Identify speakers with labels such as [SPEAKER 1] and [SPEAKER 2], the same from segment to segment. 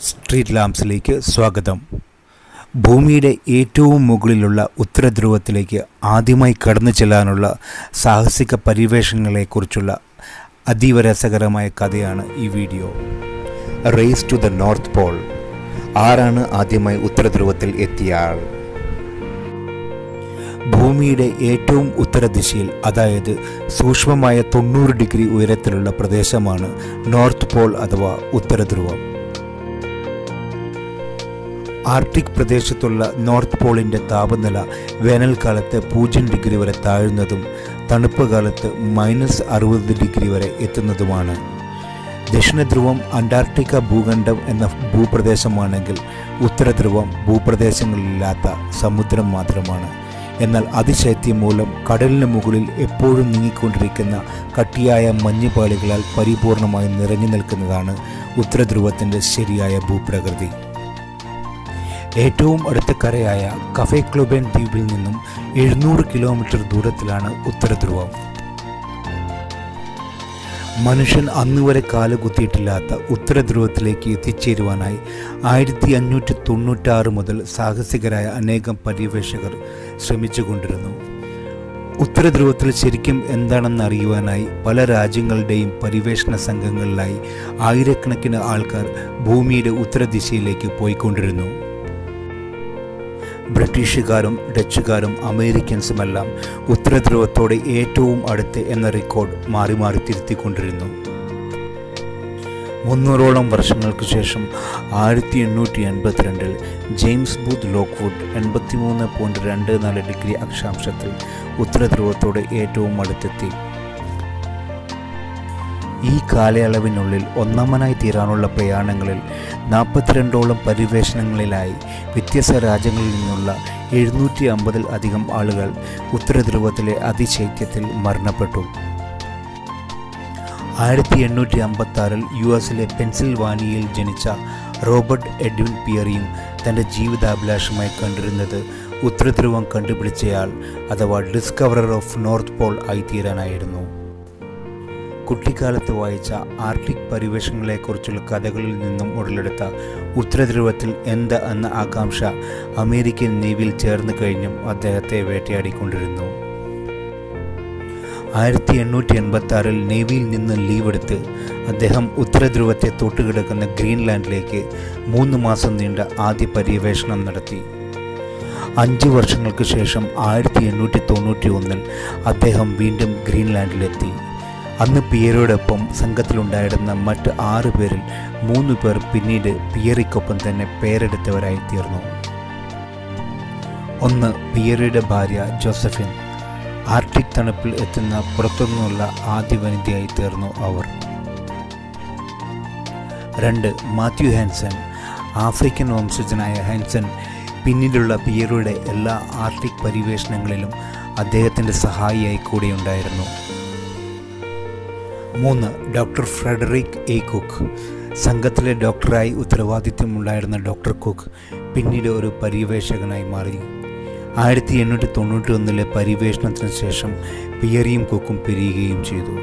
[SPEAKER 1] street ലാംപ്സിലേക്ക് സ്വാഗതം ഭൂമിയുടെ ഏറ്റവും മുകളിലുള്ള ഉത്തരധ്രുവത്തിലേക്ക് ആദ്യമായി കടന്നു ചെല്ലാനുള്ള സാഹസിക പരിവേഷങ്ങളെക്കുറിച്ചുള്ള അതീവ രസകരമായ കഥയാണ് ഈ video race to the North Pole ആരാണ് ആദ്യമായി ഉത്തരധ്രുവത്തിൽ എത്തിയ ആൾ ഭൂമിയുടെ ഏറ്റവും ഉത്തരദിശയിൽ അതായത് സൂക്ഷ്മമായ തൊണ്ണൂറ് ഡിഗ്രി ഉയരത്തിലുള്ള പ്രദേശമാണ് നോർത്ത് പോൾ അഥവാ ഉത്തരധ്രുവം ആർട്ടിക് പ്രദേശത്തുള്ള നോർത്ത് പോളിൻ്റെ താപനില വേനൽക്കാലത്ത് പൂജ്യം ഡിഗ്രി വരെ താഴുന്നതും തണുപ്പ് കാലത്ത് മൈനസ് അറുപത് ഡിഗ്രി വരെ എത്തുന്നതുമാണ് ദക്ഷിണധ്രുവം അന്റാർട്ടിക്ക ഭൂഖണ്ഡം എന്ന ഭൂപ്രദേശമാണെങ്കിൽ ഉത്തരധ്രുവം ഭൂപ്രദേശങ്ങളില്ലാത്ത സമുദ്രം മാത്രമാണ് എന്നാൽ അതിശൈത്യം മൂലം കടലിന് മുകളിൽ എപ്പോഴും നീങ്ങിക്കൊണ്ടിരിക്കുന്ന കട്ടിയായ മഞ്ഞുപാളികളാൽ പരിപൂർണമായി നിറഞ്ഞു നിൽക്കുന്നതാണ് ഉത്തരധ്രുവത്തിൻ്റെ ശരിയായ ഭൂപ്രകൃതി ഏറ്റവും അടുത്ത കരയായ കഫേ ക്ലോബൻ ദ്വീപിൽ നിന്നും എഴുന്നൂറ് കിലോമീറ്റർ ദൂരത്തിലാണ് ഉത്തരധ്രുവം മനുഷ്യൻ അന്നുവരെ കാലുകുത്തിയിട്ടില്ലാത്ത ഉത്തരധ്രുവത്തിലേക്ക് എത്തിച്ചേരുവാനായി ആയിരത്തി അഞ്ഞൂറ്റി തൊണ്ണൂറ്റാറ് മുതൽ സാഹസികരായ അനേകം പര്യവേഷകർ ശ്രമിച്ചുകൊണ്ടിരുന്നു ഉത്തരധ്രുവത്തിൽ ശരിക്കും എന്താണെന്ന് അറിയുവാനായി പല രാജ്യങ്ങളുടെയും പരിവേഷണ സംഘങ്ങളിലായി ആയിരക്കണക്കിന് ആൾക്കാർ ഭൂമിയുടെ ഉത്തരദിശയിലേക്ക് പോയിക്കൊണ്ടിരുന്നു ബ്രിട്ടീഷുകാരും ഡച്ചുകാരും അമേരിക്കൻസുമെല്ലാം ഉത്തരധ്രുവത്തോടെ ഏറ്റവും അടുത്ത് എന്ന റെക്കോർഡ് മാറി മാറി തിരുത്തിക്കൊണ്ടിരുന്നു മുന്നൂറോളം വർഷങ്ങൾക്ക് ശേഷം ആയിരത്തി എണ്ണൂറ്റി എൺപത്തിരണ്ടിൽ ജെയിംസ് ബൂത്ത് ലോക്ക്വുഡ് എൺപത്തിമൂന്ന് പോയിൻറ്റ് രണ്ട് നാല് ഡിഗ്രി അക്ഷാംശത്തിൽ ഉത്തരധ്രുവത്തോടെ ഏറ്റവും അടുത്തെത്തി ഈ കാലയളവിനുള്ളിൽ ഒന്നാമനായി തീരാനുള്ള പ്രയാണങ്ങളിൽ നാൽപ്പത്തിരണ്ടോളം പരിവേഷണങ്ങളിലായി വ്യത്യസ്ത രാജ്യങ്ങളിൽ നിന്നുള്ള എഴുന്നൂറ്റി അമ്പതിൽ അധികം ആളുകൾ ഉത്തരധ്രുവത്തിലെ അതിശൈത്യത്തിൽ മരണപ്പെട്ടു ആയിരത്തി എണ്ണൂറ്റി അമ്പത്തി ആറിൽ യു എസിലെ പെൻസിൽവാനിയയിൽ ജനിച്ച റോബർട്ട് എഡ്വിൻ പിയറിയും തൻ്റെ ജീവിതാഭിലാഷമായി കണ്ടിരുന്നത് ഉത്തരധ്രുവം കണ്ടുപിടിച്ചയാൾ അഥവാ ഡിസ്കവറർ ഓഫ് നോർത്ത് പോൾ ആയിത്തീരാനായിരുന്നു കുട്ടിക്കാലത്ത് വായിച്ച ആർട്ടിക് പരിവേഷങ്ങളെക്കുറിച്ചുള്ള കഥകളിൽ നിന്നും ഉടലെടുത്ത ഉത്തരധ്രുവത്തിൽ എന്ത് എന്ന ആകാംക്ഷ അമേരിക്കൻ നേവിയിൽ ചേർന്ന് കഴിഞ്ഞും അദ്ദേഹത്തെ വേട്ടയാടിക്കൊണ്ടിരുന്നു ആയിരത്തി എണ്ണൂറ്റി എൺപത്തി ആറിൽ നേവിയിൽ നിന്ന് ലീവ് എടുത്ത് അദ്ദേഹം ഉത്തരധ്രുവത്തെ തൊട്ടുകിടക്കുന്ന ഗ്രീൻലാൻഡിലേക്ക് മൂന്ന് മാസം നീണ്ട ആദ്യ പര്യവേഷണം നടത്തി അഞ്ച് വർഷങ്ങൾക്ക് ശേഷം ആയിരത്തി എണ്ണൂറ്റി തൊണ്ണൂറ്റി ഒന്നിൽ അദ്ദേഹം വീണ്ടും ഗ്രീൻലാൻഡിലെത്തി അന്ന് പിയറോടൊപ്പം സംഘത്തിലുണ്ടായിരുന്ന മറ്റ് ആറ് പേരിൽ മൂന്ന് പേർ പിന്നീട് പിയറിക്കൊപ്പം തന്നെ പേരെടുത്തവരായി തീർന്നു ഒന്ന് പിയറിയുടെ ഭാര്യ ജോസഫിൻ ആർട്ടിക് തണുപ്പിൽ എത്തുന്ന പുറത്തുനിന്നുള്ള ആദ്യ വനിതയായി തീർന്നു അവർ രണ്ട് മാത്യു ഹാൻസൺ ആഫ്രിക്കൻ വംശജനായ ഹാൻസൺ പിന്നീടുള്ള പിയറുടെ എല്ലാ ആർട്ടിക് പരിവേഷണങ്ങളിലും അദ്ദേഹത്തിൻ്റെ സഹായിയായി കൂടെയുണ്ടായിരുന്നു മൂന്ന് ഡോക്ടർ ഫ്രെഡറിക് എ കുക്ക് സംഘത്തിലെ ഡോക്ടറായി ഉത്തരവാദിത്വമുണ്ടായിരുന്ന ഡോക്ടർ കുക്ക് പിന്നീട് ഒരു പര്യവേഷകനായി മാറി ആയിരത്തി എണ്ണൂറ്റി തൊണ്ണൂറ്റി ഒന്നിലെ പര്യവേഷണത്തിന് ശേഷം പിയറിയും കുക്കും പിരിയുകയും ചെയ്തു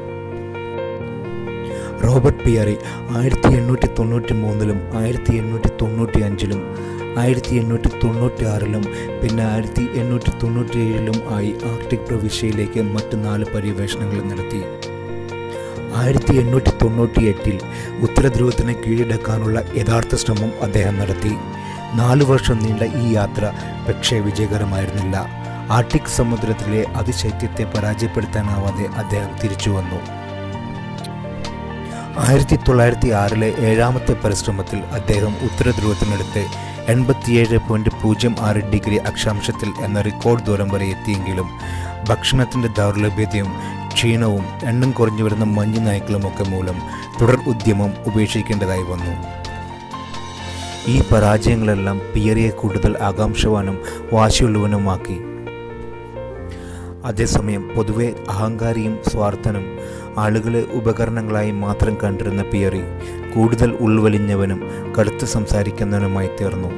[SPEAKER 1] റോബർട്ട് പിയറി ആയിരത്തി എണ്ണൂറ്റി തൊണ്ണൂറ്റി മൂന്നിലും ആയിരത്തി എണ്ണൂറ്റി തൊണ്ണൂറ്റി അഞ്ചിലും ആയിരത്തി എണ്ണൂറ്റി തൊണ്ണൂറ്റി ആറിലും പിന്നെ ആയിരത്തി എണ്ണൂറ്റി തൊണ്ണൂറ്റി ഏഴിലും ആയി ആർട്ടിക് പ്രവിശ്യയിലേക്ക് മറ്റ് നാല് പര്യവേഷണങ്ങൾ നടത്തി ആയിരത്തി എണ്ണൂറ്റി തൊണ്ണൂറ്റി എട്ടിൽ ഉത്തരധ്രുവത്തിന് കീഴടക്കാനുള്ള യഥാർത്ഥ ശ്രമം അദ്ദേഹം നടത്തി നാലു വർഷം നീണ്ട ഈ യാത്ര പക്ഷേ വിജയകരമായിരുന്നില്ല ആർട്ടിക് സമുദ്രത്തിലെ അതിശൈത്യത്തെ പരാജയപ്പെടുത്താനാവാതെ അദ്ദേഹം തിരിച്ചു വന്നു ആയിരത്തി തൊള്ളായിരത്തി ആറിലെ ഏഴാമത്തെ പരിശ്രമത്തിൽ അദ്ദേഹം ഉത്തരധ്രുവത്തിനടുത്ത് എൺപത്തിയേഴ് പോയിൻറ്റ് പൂജ്യം ആറ് ഡിഗ്രി അക്ഷാംശത്തിൽ എന്ന റെക്കോർഡ് ദൂരം വരെ എത്തിയെങ്കിലും ഭക്ഷണത്തിൻ്റെ ദൗർലഭ്യതയും ക്ഷീണവും എണ്ണം കുറഞ്ഞു വരുന്ന മഞ്ഞു നായ്ക്കളുമൊക്കെ മൂലം തുടർ ഉദ്യമം ഉപേക്ഷിക്കേണ്ടതായി വന്നു ഈ പരാജയങ്ങളെല്ലാം പിയറിയെ കൂടുതൽ ആകാംക്ഷവാനും വാശിയുള്ളവനുമാക്കി അതേസമയം പൊതുവെ അഹങ്കാരിയും സ്വാർത്ഥനും ആളുകളെ ഉപകരണങ്ങളായി മാത്രം കണ്ടിരുന്ന പിയറി കൂടുതൽ ഉൾവലിഞ്ഞവനും കടുത്ത് സംസാരിക്കുന്നവനുമായി തീർന്നു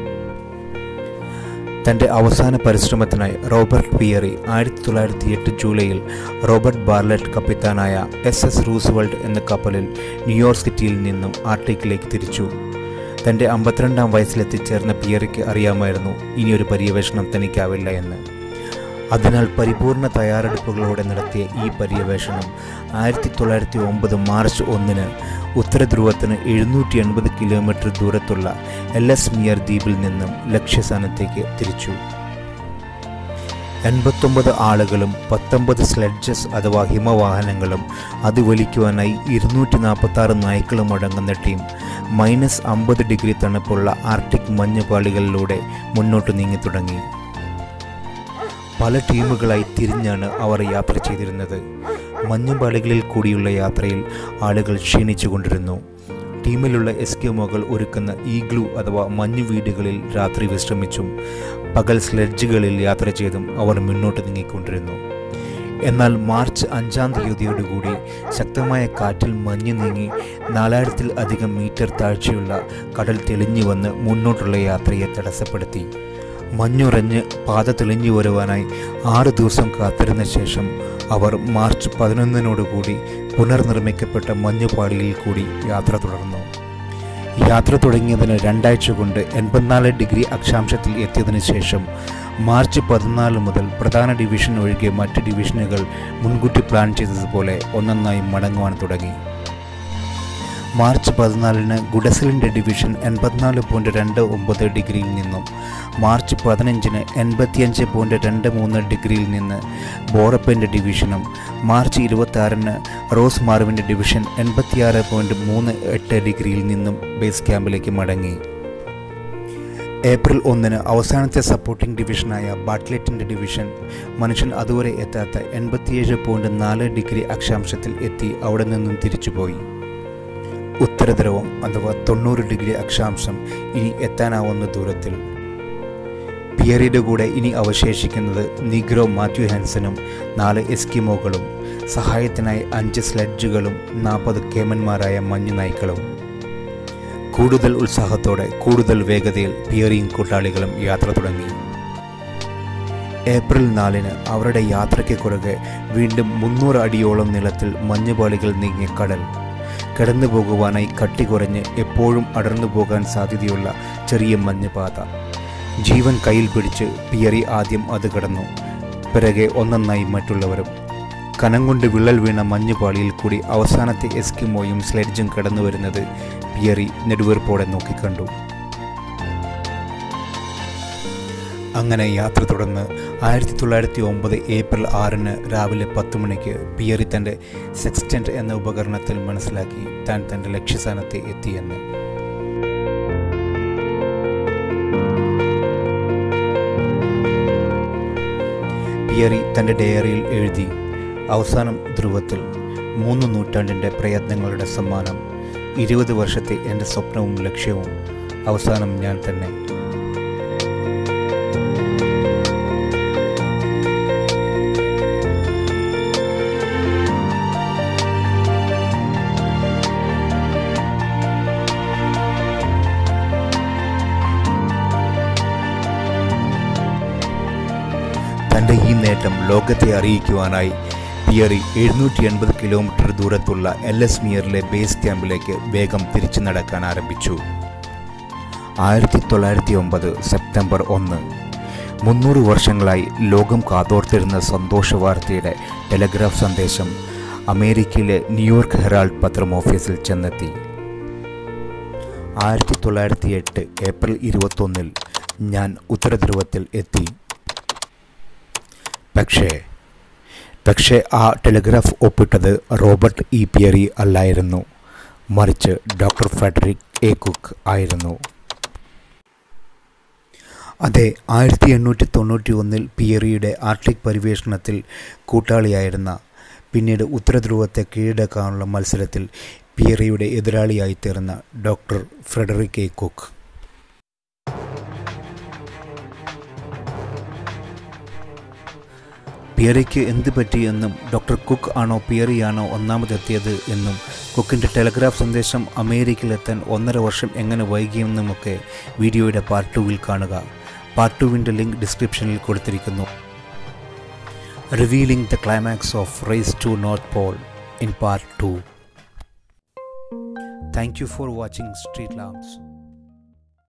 [SPEAKER 1] തൻ്റെ അവസാന പരിശ്രമത്തിനായി റോബർട്ട് പിയറി ആയിരത്തി തൊള്ളായിരത്തി എട്ട് ജൂലൈയിൽ റോബർട്ട് ബാർലറ്റ് കപ്പിത്താനായ എസ് എസ് റൂസ്വെൽറ്റ് എന്ന കപ്പലിൽ ന്യൂയോർക്ക് സിറ്റിയിൽ നിന്നും ആർട്ടിക്കിലേക്ക് തിരിച്ചു തൻ്റെ അമ്പത്തിരണ്ടാം വയസ്സിലെത്തിച്ചേർന്ന പിയറിക്ക് അറിയാമായിരുന്നു ഇനിയൊരു പര്യവേഷണം തനിക്കാവില്ല എന്ന് അതിനാൽ പരിപൂർണ തയ്യാറെടുപ്പുകളോടെ നടത്തിയ ഈ പര്യവേഷണം ആയിരത്തി തൊള്ളായിരത്തി ഒമ്പത് മാർച്ച് ഒന്നിന് ഉത്തരധ്രുവത്തിന് എഴുന്നൂറ്റി എൺപത് കിലോമീറ്റർ ദൂരത്തുള്ള എൽ എസ് മിയർ ദ്വീപിൽ നിന്നും ലക്ഷ്യസ്ഥാനത്തേക്ക് തിരിച്ചു എൺപത്തൊമ്പത് ആളുകളും പത്തൊമ്പത് സ്ലെഡ്ജസ് അഥവാ ഹിമവാഹനങ്ങളും അത് വലിക്കുവാനായി ഇരുന്നൂറ്റി നാൽപ്പത്തി ആറ് നായ്ക്കളും അടങ്ങുന്ന ടീം മൈനസ് അമ്പത് ഡിഗ്രി തണുപ്പുള്ള ആർട്ടിക് മഞ്ഞുപാളികളിലൂടെ മുന്നോട്ട് നീങ്ങി തുടങ്ങി പല ടീമുകളായി തിരിഞ്ഞാണ് അവർ യാത്ര ചെയ്തിരുന്നത് മഞ്ഞുപാളികളിൽ കൂടിയുള്ള യാത്രയിൽ ആളുകൾ ക്ഷീണിച്ചു കൊണ്ടിരുന്നു ടീമിലുള്ള എസ്കിമോകൾ ഒരുക്കുന്ന ഈഗ്ലു അഥവാ മഞ്ഞു വീടുകളിൽ രാത്രി വിശ്രമിച്ചും പകൽ സ്ലെഡ്ജുകളിൽ യാത്ര ചെയ്തും അവർ മുന്നോട്ട് നീങ്ങിക്കൊണ്ടിരുന്നു എന്നാൽ മാർച്ച് അഞ്ചാം തീയതിയോടുകൂടി ശക്തമായ കാറ്റിൽ മഞ്ഞ് നീങ്ങി നാലായിരത്തിൽ അധികം മീറ്റർ താഴ്ചയുള്ള കടൽ തെളിഞ്ഞു വന്ന് മുന്നോട്ടുള്ള യാത്രയെ തടസ്സപ്പെടുത്തി മഞ്ഞുറഞ്ഞ് പാത തെളിഞ്ഞു വരുവാനായി ആറ് ദിവസം കാത്തിരുന്ന ശേഷം അവർ മാർച്ച് പതിനൊന്നിനോടുകൂടി പുനർനിർമ്മിക്കപ്പെട്ട മഞ്ഞുപാളിയിൽ കൂടി യാത്ര തുടർന്നു യാത്ര തുടങ്ങിയതിന് രണ്ടാഴ്ച കൊണ്ട് എൺപത്തിനാല് ഡിഗ്രി അക്ഷാംശത്തിൽ എത്തിയതിനു ശേഷം മാർച്ച് പതിനാല് മുതൽ പ്രധാന ഡിവിഷൻ ഒഴികെ മറ്റ് ഡിവിഷനുകൾ മുൻകൂട്ടി പ്ലാൻ ചെയ്തതുപോലെ ഒന്നൊന്നായി മടങ്ങുവാൻ തുടങ്ങി മാർച്ച് പതിനാലിന് ഗുഡസലിൻ്റെ ഡിവിഷൻ എൺപത്തിനാല് പോയിൻറ്റ് രണ്ട് ഒമ്പത് ഡിഗ്രിയിൽ നിന്നും മാർച്ച് പതിനഞ്ചിന് എൺപത്തിയഞ്ച് പോയിൻറ്റ് രണ്ട് മൂന്ന് ഡിഗ്രിയിൽ നിന്ന് ബോറപ്പൻ്റെ ഡിവിഷനും മാർച്ച് ഇരുപത്തി റോസ് മാർവിൻ്റെ ഡിവിഷൻ എൺപത്തിയാറ് പോയിൻറ്റ് മൂന്ന് എട്ട് ഡിഗ്രിയിൽ നിന്നും ബേസ് ക്യാമ്പിലേക്ക് മടങ്ങി ഏപ്രിൽ ഒന്നിന് അവസാനത്തെ സപ്പോർട്ടിംഗ് ഡിവിഷനായ ബാട്ട്ലെറ്റിൻ്റെ ഡിവിഷൻ മനുഷ്യൻ അതുവരെ എത്താത്ത എൺപത്തിയേഴ് പോയിൻറ്റ് നാല് ഡിഗ്രി അക്ഷാംശത്തിൽ എത്തി അവിടെ നിന്നും തിരിച്ചുപോയി ഉത്തരധ്രുവം അഥവാ തൊണ്ണൂറ് ഡിഗ്രി അക്ഷാംശം ഇനി എത്താനാവുന്ന ദൂരത്തിൽ പിയറിയുടെ കൂടെ ഇനി അവശേഷിക്കുന്നത് നിഗ്രോ മാത്യു ഹാൻസനും നാല് എസ്കിമോകളും സഹായത്തിനായി അഞ്ച് സ്ലെഡ്ജുകളും നാൽപ്പത് കേമന്മാരായ മഞ്ഞു നായ്ക്കളും കൂടുതൽ ഉത്സാഹത്തോടെ കൂടുതൽ വേഗതയിൽ പിയറിയും കൂട്ടാളികളും യാത്ര തുടങ്ങി ഏപ്രിൽ നാലിന് അവരുടെ യാത്രയ്ക്ക് കുറുകെ വീണ്ടും മുന്നൂറ് അടിയോളം നീളത്തിൽ മഞ്ഞുപാളികൾ നീങ്ങിയ കടൽ കടന്നു പോകുവാനായി കട്ടി കുറഞ്ഞ് എപ്പോഴും അടർന്നു പോകാൻ സാധ്യതയുള്ള ചെറിയ മഞ്ഞുപാത ജീവൻ കയ്യിൽ പിടിച്ച് പിയറി ആദ്യം അത് കടന്നു പിറകെ ഒന്നൊന്നായി മറ്റുള്ളവരും കനം കൊണ്ട് വിള്ളൽ വീണ മഞ്ഞുപാളിയിൽ കൂടി അവസാനത്തെ എസ്കിമോയും സ്ലെഡ്ജും കടന്നു വരുന്നത് പിയറി നെടുവീർപ്പോടെ നോക്കിക്കണ്ടു അങ്ങനെ യാത്ര തുടർന്ന് ആയിരത്തി തൊള്ളായിരത്തി ഒമ്പത് ഏപ്രിൽ ആറിന് രാവിലെ പത്ത് മണിക്ക് പിയറി തൻ്റെ സെക്സ്റ്റൻറ്റ് എന്ന ഉപകരണത്തിൽ മനസ്സിലാക്കി താൻ തൻ്റെ ലക്ഷ്യസ്ഥാനത്ത് എത്തിയെന്ന് പിയറി തൻ്റെ ഡയറിയിൽ എഴുതി അവസാനം ധ്രുവത്തിൽ മൂന്ന് നൂറ്റാണ്ടിൻ്റെ പ്രയത്നങ്ങളുടെ സമ്മാനം ഇരുപത് വർഷത്തെ എൻ്റെ സ്വപ്നവും ലക്ഷ്യവും അവസാനം ഞാൻ തന്നെ തൻ്റെ ഈ നേട്ടം ലോകത്തെ അറിയിക്കുവാനായി പിയറി എഴുന്നൂറ്റി എൺപത് കിലോമീറ്റർ ദൂരത്തുള്ള എൽ എസ് മിയറിലെ ബേസ് ക്യാമ്പിലേക്ക് വേഗം തിരിച്ചു നടക്കാൻ ആരംഭിച്ചു ആയിരത്തി തൊള്ളായിരത്തി ഒമ്പത് സെപ്റ്റംബർ ഒന്ന് മുന്നൂറ് വർഷങ്ങളായി ലോകം കാതോർത്തിരുന്ന സന്തോഷ വാർത്തയുടെ ടെലഗ്രാഫ് സന്ദേശം അമേരിക്കയിലെ ന്യൂയോർക്ക് ഹെറാൾഡ് പത്രം ഓഫീസിൽ ചെന്നെത്തി ആയിരത്തി തൊള്ളായിരത്തി എട്ട് ഏപ്രിൽ ഇരുപത്തൊന്നിൽ ഞാൻ ഉത്തരധ്രുവത്തിൽ എത്തി പക്ഷേ പക്ഷേ ആ ടെലിഗ്രാഫ് ഒപ്പിട്ടത് റോബർട്ട് ഇ പിയറി അല്ലായിരുന്നു മറിച്ച് ഡോക്ടർ ഫ്രെഡറിക് എ കുക്ക് ആയിരുന്നു അതെ ആയിരത്തി എണ്ണൂറ്റി തൊണ്ണൂറ്റി ഒന്നിൽ പിയറിയുടെ ആർട്ടിക് പരിവേഷണത്തിൽ കൂട്ടാളിയായിരുന്ന പിന്നീട് ഉത്തരധ്രുവത്തെ കീഴടക്കാനുള്ള മത്സരത്തിൽ പിയറിയുടെ എതിരാളിയായി തീർന്ന ഡോക്ടർ ഫ്രെഡറിക് എ കുക്ക് പിയറിക്ക് എന്ത് പറ്റിയെന്നും ഡോക്ടർ കുക്ക് ആണോ പിയറിയാണോ ഒന്നാമതെത്തിയത് എന്നും കുക്കിൻ്റെ ടെലഗ്രാഫ് സന്ദേശം അമേരിക്കയിലെത്താൻ ഒന്നര വർഷം എങ്ങനെ വൈകിയെന്നുമൊക്കെ വീഡിയോയുടെ പാർട്ട് ടുവിൽ കാണുക പാർട്ട് ടുവിൻ്റെ ലിങ്ക് ഡിസ്ക്രിപ്ഷനിൽ കൊടുത്തിരിക്കുന്നു revealing the climax of race to North Pole in part two thank you for watching Street lamps